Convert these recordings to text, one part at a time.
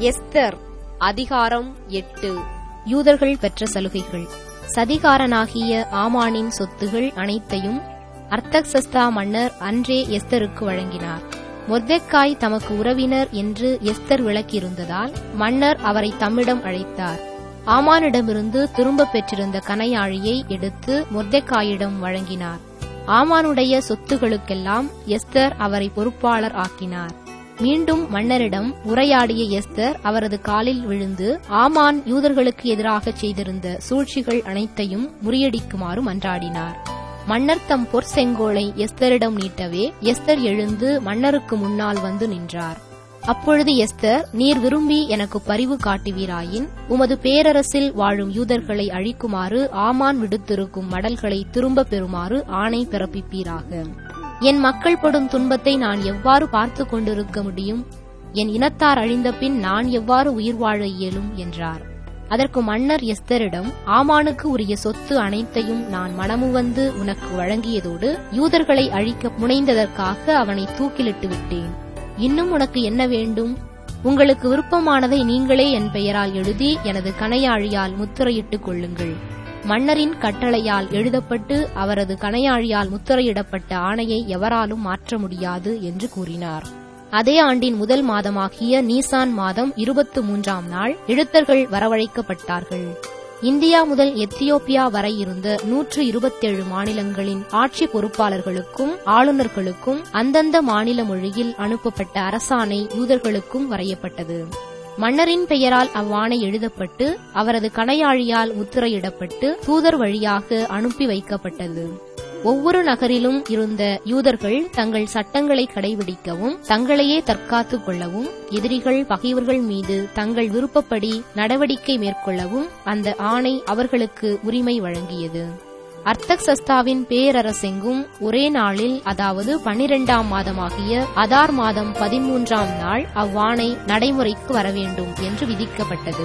Esther அதிகாரம் எட்டு யூதர்கள் பெற்ற சலுகைகள் சதிகாரனாகிய ஆமானின் சொத்துகள் அனைத்தையும் அர்த்தக்சஸ்தா மன்னர் அன்றே எஸ்தருக்கு வழங்கினார் மொர்தெக்காய் தமக்கு உறவினர் என்று எஸ்தர் விளக்கியிருந்ததால் மன்னர் அவரை தம்மிடம் அழைத்தார் ஆமானிடமிருந்து திரும்பப் பெற்றிருந்த கனையாழியை எடுத்து மொர்தெக்காயிடம் வழங்கினார் ஆமானுடைய சொத்துகளுக்கெல்லாம் எஸ்தர் அவரை பொறுப்பாளர் ஆக்கினார் மீண்டும் மன்னரிடம் உரையாடிய எஸ்தர் அவரது காலில் விழுந்து ஆமான் யூதர்களுக்கு எதிராக செய்திருந்த சூழ்ச்சிகள் அனைத்தையும் முறியடிக்குமாறு மன்றாடினார் மன்னர் தம் பொற்செங்கோலை எஸ்தரிடம் நீட்டவே எஸ்தர் எழுந்து மன்னருக்கு முன்னால் வந்து நின்றார் அப்பொழுது எஸ்தர் நீர் விரும்பி எனக்கு பரிவு காட்டுவீராயின் உமது பேரரசில் வாழும் யூதர்களை அழிக்குமாறு ஆமான் விடுத்திருக்கும் மடல்களை திரும்பப் பெறுமாறு ஆணை பிறப்பிப்பீராக என் மக்கள் படும் துன்பத்தை நான் எவ்வாறு பார்த்து கொண்டிருக்க முடியும் என் இனத்தார் அழிந்த பின் நான் எவ்வாறு உயிர் வாழ இயலும் என்றார் அதற்கு மன்னர் எஸ்தரிடம் ஆமானுக்கு உரிய சொத்து அனைத்தையும் நான் மனமு வந்து உனக்கு வழங்கியதோடு யூதர்களை அழிக்க முனைந்ததற்காக அவனை தூக்கிலிட்டு விட்டேன் இன்னும் உனக்கு என்ன வேண்டும் உங்களுக்கு விருப்பமானதை நீங்களே என் பெயரால் எழுதி எனது கனையாழியால் முத்திரையிட்டுக் கொள்ளுங்கள் மன்னரின் கட்டளையால் எழுதப்பட்டு அவரது கனையாழியால் முத்திரையிடப்பட்ட ஆணையை எவராலும் மாற்ற முடியாது என்று கூறினார் அதே ஆண்டின் முதல் மாதமாகிய நீசான் மாதம் இருபத்து மூன்றாம் நாள் எழுத்தர்கள் வரவழைக்கப்பட்டார்கள் இந்தியா முதல் எத்தியோப்பியா வரை இருந்த நூற்று இருபத்தேழு மாநிலங்களின் ஆட்சி பொறுப்பாளர்களுக்கும் ஆளுநர்களுக்கும் அந்தந்த மாநில மொழியில் அனுப்பப்பட்ட அரசாணை யூதர்களுக்கும் வரையப்பட்டது மன்னரின் பெயரால் அவ்வாணை எழுதப்பட்டு அவரது கணையாழியால் முத்திரையிடப்பட்டு தூதர் வழியாக அனுப்பி வைக்கப்பட்டது ஒவ்வொரு நகரிலும் இருந்த யூதர்கள் தங்கள் சட்டங்களை கடைபிடிக்கவும் தங்களையே தற்காத்துக் கொள்ளவும் எதிரிகள் பகைவர்கள் மீது தங்கள் விருப்பப்படி நடவடிக்கை மேற்கொள்ளவும் அந்த ஆணை அவர்களுக்கு உரிமை வழங்கியது அர்த்தக்சஸ்தாவின் பேரரசெங்கும் ஒரே நாளில் அதாவது பனிரெண்டாம் மாதமாகிய அதார் மாதம் பதிமூன்றாம் நாள் அவ்வாணை நடைமுறைக்கு வரவேண்டும் என்று விதிக்கப்பட்டது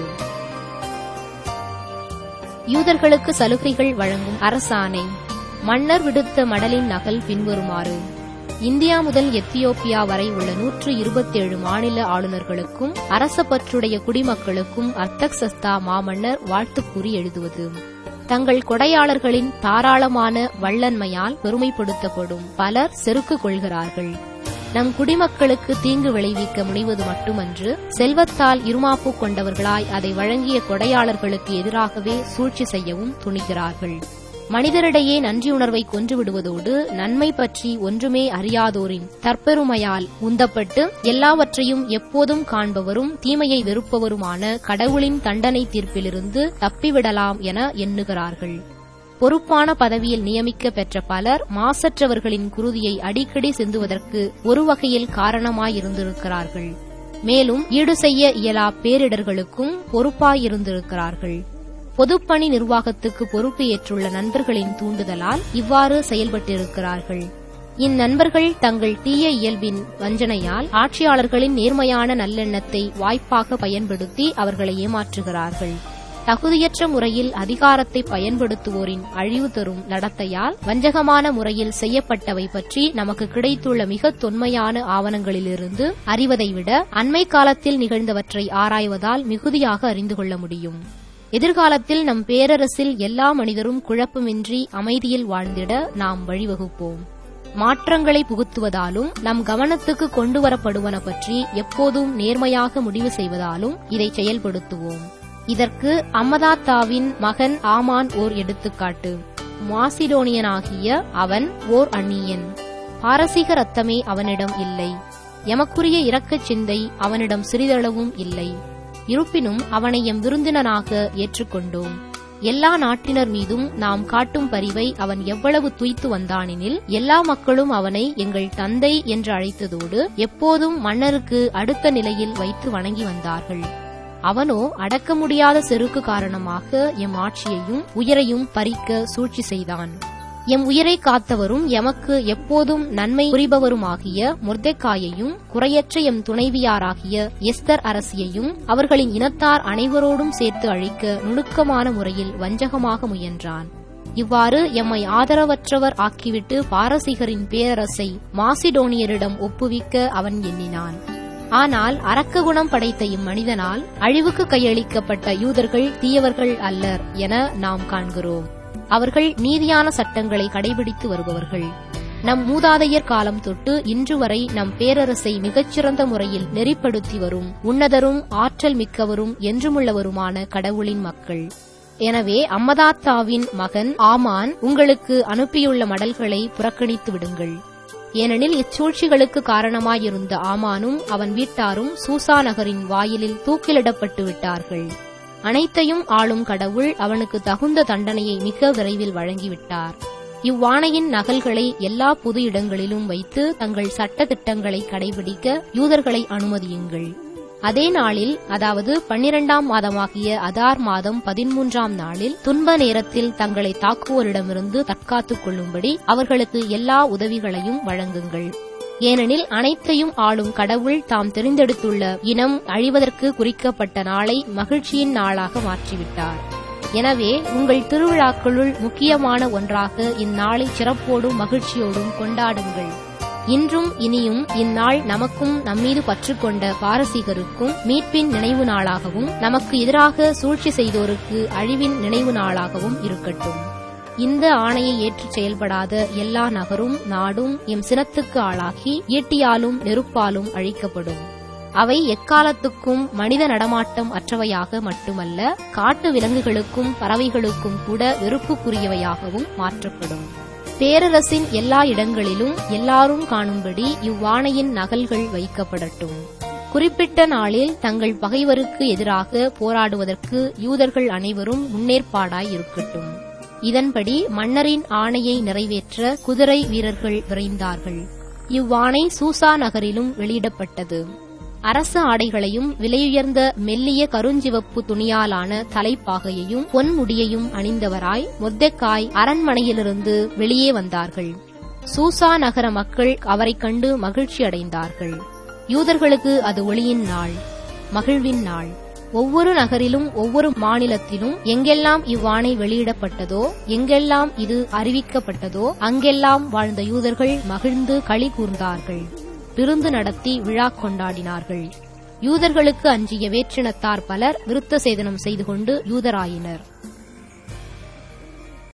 யூதர்களுக்கு சலுகைகள் வழங்கும் அரசாணை மன்னர் விடுத்த மடலின் நகல் பின்வருமாறு இந்தியா முதல் எத்தியோப்பியா வரை உள்ள நூற்று இருபத்தேழு மாநில ஆளுநர்களுக்கும் அரசப்பற்றுடைய குடிமக்களுக்கும் அர்த்தக்சஸ்தா மாமன்னர் வாழ்த்து கூறி எழுதுவது தங்கள் கொடையாளர்களின் தாராளமான வள்ளன்மையால் பெருமைப்படுத்தப்படும் பலர் செருக்கு கொள்கிறார்கள் நம் குடிமக்களுக்கு தீங்கு விளைவிக்க முனைவது மட்டுமன்று செல்வத்தால் இருமாப்பு கொண்டவர்களாய் அதை வழங்கிய கொடையாளர்களுக்கு எதிராகவே சூழ்ச்சி செய்யவும் துணிகிறார்கள் மனிதரிடையே நன்றியுணர்வை கொன்றுவிடுவதோடு நன்மை பற்றி ஒன்றுமே அறியாதோரின் தற்பெருமையால் உந்தப்பட்டு எல்லாவற்றையும் எப்போதும் காண்பவரும் தீமையை வெறுப்பவருமான கடவுளின் தண்டனை தீர்ப்பிலிருந்து தப்பிவிடலாம் என எண்ணுகிறார்கள் பொறுப்பான பதவியில் நியமிக்க பெற்ற பலர் மாசற்றவர்களின் குருதியை அடிக்கடி சிந்துவதற்கு ஒரு வகையில் காரணமாயிருந்திருக்கிறார்கள் மேலும் ஈடு செய்ய இயலா பேரிடர்களுக்கும் பொறுப்பாயிருந்திருக்கிறார்கள் பொதுப்பணி நிர்வாகத்துக்கு பொறுப்பு ஏற்றுள்ள நண்பர்களின் தூண்டுதலால் இவ்வாறு செயல்பட்டிருக்கிறார்கள் இந்நண்பர்கள் தங்கள் தீய இயல்பின் வஞ்சனையால் ஆட்சியாளர்களின் நேர்மையான நல்லெண்ணத்தை வாய்ப்பாக பயன்படுத்தி அவர்களை ஏமாற்றுகிறார்கள் தகுதியற்ற முறையில் அதிகாரத்தை பயன்படுத்துவோரின் அழிவு தரும் நடத்தையால் வஞ்சகமான முறையில் செய்யப்பட்டவை பற்றி நமக்கு கிடைத்துள்ள மிக தொன்மையான ஆவணங்களிலிருந்து அறிவதை விட அண்மை காலத்தில் நிகழ்ந்தவற்றை ஆராய்வதால் மிகுதியாக அறிந்து கொள்ள முடியும் எதிர்காலத்தில் நம் பேரரசில் எல்லா மனிதரும் குழப்பமின்றி அமைதியில் வாழ்ந்திட நாம் வழிவகுப்போம் மாற்றங்களை புகுத்துவதாலும் நம் கவனத்துக்கு கொண்டு வரப்படுவன பற்றி எப்போதும் நேர்மையாக முடிவு செய்வதாலும் இதை செயல்படுத்துவோம் இதற்கு அம்மதாத்தாவின் மகன் ஆமான் ஓர் எடுத்துக்காட்டு மாசிடோனியனாகிய அவன் ஓர் அந்நியன் பாரசீக ரத்தமே அவனிடம் இல்லை எமக்குரிய இரக்கச் சிந்தை அவனிடம் சிறிதளவும் இல்லை இருப்பினும் அவனை எம் விருந்தினனாக ஏற்றுக்கொண்டோம் எல்லா நாட்டினர் மீதும் நாம் காட்டும் பரிவை அவன் எவ்வளவு துய்த்து வந்தானெனில் எல்லா மக்களும் அவனை எங்கள் தந்தை என்று அழைத்ததோடு எப்போதும் மன்னருக்கு அடுத்த நிலையில் வைத்து வணங்கி வந்தார்கள் அவனோ அடக்க முடியாத செருக்கு காரணமாக எம் ஆட்சியையும் உயிரையும் பறிக்க சூழ்ச்சி செய்தான் எம் உயிரை காத்தவரும் எமக்கு எப்போதும் நன்மை புரிபவருமாகிய முர்தெக்காயையும் குறையற்ற எம் துணைவியாராகிய எஸ்தர் அரசியையும் அவர்களின் இனத்தார் அனைவரோடும் சேர்த்து அழிக்க நுணுக்கமான முறையில் வஞ்சகமாக முயன்றான் இவ்வாறு எம்மை ஆதரவற்றவர் ஆக்கிவிட்டு பாரசீகரின் பேரரசை மாசிடோனியரிடம் ஒப்புவிக்க அவன் எண்ணினான் ஆனால் அரக்க குணம் படைத்த இம்மனிதனால் அழிவுக்கு கையளிக்கப்பட்ட யூதர்கள் தீயவர்கள் அல்லர் என நாம் காண்கிறோம் அவர்கள் நீதியான சட்டங்களை கடைபிடித்து வருபவர்கள் நம் மூதாதையர் காலம் தொட்டு இன்று வரை நம் பேரரசை மிகச்சிறந்த முறையில் நெறிப்படுத்தி வரும் உன்னதரும் ஆற்றல் மிக்கவரும் என்றுமுள்ளவருமான கடவுளின் மக்கள் எனவே அம்மதாத்தாவின் மகன் ஆமான் உங்களுக்கு அனுப்பியுள்ள மடல்களை புறக்கணித்து விடுங்கள் ஏனெனில் இச்சூழ்ச்சிகளுக்கு காரணமாயிருந்த ஆமானும் அவன் வீட்டாரும் சூசா நகரின் வாயிலில் தூக்கிலிடப்பட்டு விட்டார்கள் அனைத்தையும் ஆளும் கடவுள் அவனுக்கு தகுந்த தண்டனையை மிக விரைவில் வழங்கிவிட்டார் இவ்வாணையின் நகல்களை எல்லா பொது இடங்களிலும் வைத்து தங்கள் சட்ட திட்டங்களை கடைபிடிக்க யூதர்களை அனுமதியுங்கள் அதே நாளில் அதாவது பன்னிரண்டாம் மாதமாகிய அதார் மாதம் பதிமூன்றாம் நாளில் துன்ப நேரத்தில் தங்களை தாக்குவோரிடமிருந்து தற்காத்துக் கொள்ளும்படி அவர்களுக்கு எல்லா உதவிகளையும் வழங்குங்கள் ஏனெனில் அனைத்தையும் ஆளும் கடவுள் தாம் தெரிந்தெடுத்துள்ள இனம் அழிவதற்கு குறிக்கப்பட்ட நாளை மகிழ்ச்சியின் நாளாக மாற்றிவிட்டார் எனவே உங்கள் திருவிழாக்களுள் முக்கியமான ஒன்றாக இந்நாளை சிறப்போடும் மகிழ்ச்சியோடும் கொண்டாடுங்கள் இன்றும் இனியும் இந்நாள் நமக்கும் நம்மீது பற்றுக்கொண்ட பாரசீகருக்கும் மீட்பின் நினைவு நாளாகவும் நமக்கு எதிராக சூழ்ச்சி செய்தோருக்கு அழிவின் நினைவு நாளாகவும் இருக்கட்டும் இந்த ஆணையை ஏற்றுச் செயல்படாத எல்லா நகரும் நாடும் எம் சினத்துக்கு ஆளாகி ஈட்டியாலும் நெருப்பாலும் அழிக்கப்படும் அவை எக்காலத்துக்கும் மனித நடமாட்டம் அற்றவையாக மட்டுமல்ல காட்டு விலங்குகளுக்கும் பறவைகளுக்கும் கூட வெறுப்புக்குரியவையாகவும் மாற்றப்படும் பேரரசின் எல்லா இடங்களிலும் எல்லாரும் காணும்படி இவ்வாணையின் நகல்கள் வைக்கப்படட்டும் குறிப்பிட்ட நாளில் தங்கள் பகைவருக்கு எதிராக போராடுவதற்கு யூதர்கள் அனைவரும் முன்னேற்பாடாய் இருக்கட்டும் இதன்படி மன்னரின் ஆணையை நிறைவேற்ற குதிரை வீரர்கள் விரைந்தார்கள் இவ்வாணை சூசா நகரிலும் வெளியிடப்பட்டது அரச ஆடைகளையும் விலையுயர்ந்த மெல்லிய கருஞ்சிவப்பு துணியாலான தலைப்பாகையையும் பொன்முடியையும் அணிந்தவராய் மொத்தக்காய் அரண்மனையிலிருந்து வெளியே வந்தார்கள் சூசா நகர மக்கள் அவரைக் கண்டு மகிழ்ச்சி அடைந்தார்கள் யூதர்களுக்கு அது ஒளியின் நாள் மகிழ்வின் நாள் ஒவ்வொரு நகரிலும் ஒவ்வொரு மாநிலத்திலும் எங்கெல்லாம் இவ்வாணை வெளியிடப்பட்டதோ எங்கெல்லாம் இது அறிவிக்கப்பட்டதோ அங்கெல்லாம் வாழ்ந்த யூதர்கள் மகிழ்ந்து களி கூர்ந்தார்கள் விருந்து நடத்தி விழா கொண்டாடினார்கள் யூதர்களுக்கு அஞ்சிய வேற்றினத்தார் பலர் விருத்த சேதனம் செய்து கொண்டு யூதராயினர்